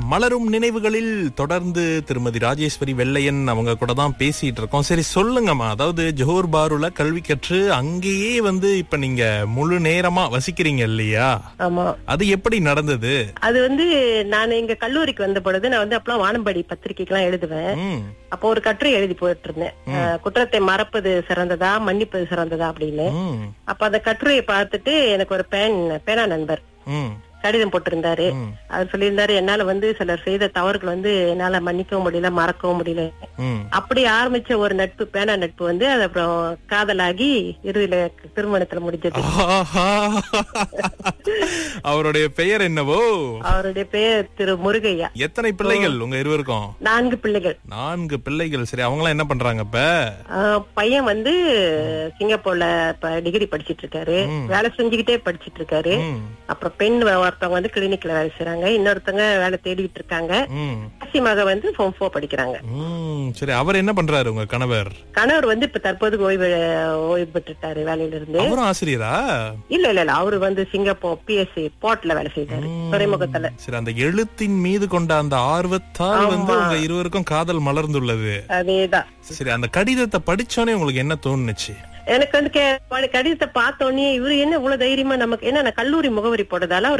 மலரும் நினைவுகளில் தொடர்ந்து திருமதி ராஜேஸ்வரி வெள்ளையன் அவங்க கூட தான் பேசிட்டு இருக்கோம் சரி சொல்லுங்கம்மா அதாவது ஜோஹர் பாருல கல்வி கற்று அங்கேயே வந்து இப்ப நீங்க முழு நேரமா வசிக்கிறீங்க இல்லையா ஆமா அது எப்படி நடந்தது அது வந்து நான் எங்க கல்லூரிக்கு வந்த பொழுது நான் வந்து அப்பெல்லாம் வானம்படி பத்திரிக்கைக்கெல்லாம் எழுதுவேன் ம், அப்போ ஒரு கட்டுரை எழுதி போயிட்டு இருந்தேன் அஹ், குற்றத்தை மறப்பது சிறந்ததா மன்னிப்பது சிறந்ததா அப்படின்னு ம், அப்ப அந்த கட்டுரையை பார்த்துட்டு எனக்கு ஒரு பேன் பேனா நண்பர் ம், கடிதம் போட்டிருந்தாரு ம், அவர் சொல்லியிருந்தாரு என்னால வந்து சிலர் செய்த தவறுகள் வந்து என்னால மன்னிக்கவும் முடியல மறக்கவும் முடியல ம். அப்படி ஆரம்பிச்ச ஒரு நட்பு பேனா நட்பு வந்து அது அப்புறம் காதலாகி இறுதியில திருமணத்துல முடிஞ்சது ஆஹா. அவருடைய பெயர் என்னவோ அவருடைய பெயர் திரு முருகையா எத்தனை பிள்ளைகள் உங்க இருவருக்கும் நான்கு பிள்ளைகள் நான்கு பிள்ளைகள் சரி அவங்களாம் என்ன பண்றாங்க இப்ப ஆஹ் பையன் வந்து சிங்கப்பூர்ல இப்ப டிகிரி படிச்சிட்டு இருக்காரு வேலை செஞ்சுக்கிட்டே படிச்சிட்டு இருக்காரு ம், அப்புறம் பெண் ஒருத்தவங்க வந்து கிளினிக்ல வேலை செய்றாங்க இன்னொருத்தவங்க வேலை தேடிட்டு இருக்காங்க ம், கடைசி மக வந்து ஃபோம் ஃபோர் படிக்கிறாங்க ம். சரி அவர் என்ன பண்றாரு உங்க கணவர் கணவர் வந்து இப்ப தற்போது ஓய்வு ஓய்வு பெற்றுட்டாரு வேலையில இருந்து அவரும் ஆசிரியரா இல்ல இல்ல இல்ல அவரு வந்து சிங்கப்பூர் பிஎஸ்சி போர்ட்ல வேலை செய்தாரு துறைமுகத்துல சரி அந்த எழுத்தின் மீது கொண்ட அந்த ஆர்வத்தால் வந்து உங்க இருவருக்கும் காதல் மலர்ந்துள்ளது அதேதான் சரி அந்த கடிதத்தை படிச்சோனே உங்களுக்கு என்ன தோணுச்சு எனக்கு வந்து கே- கடிதத்தை பார்த்த உடனே இவரு என்ன இவ்வளவு தைரியமா நமக்கு ஏன்னா நான் கல்லூரி முகவரி போட்டதால அவர்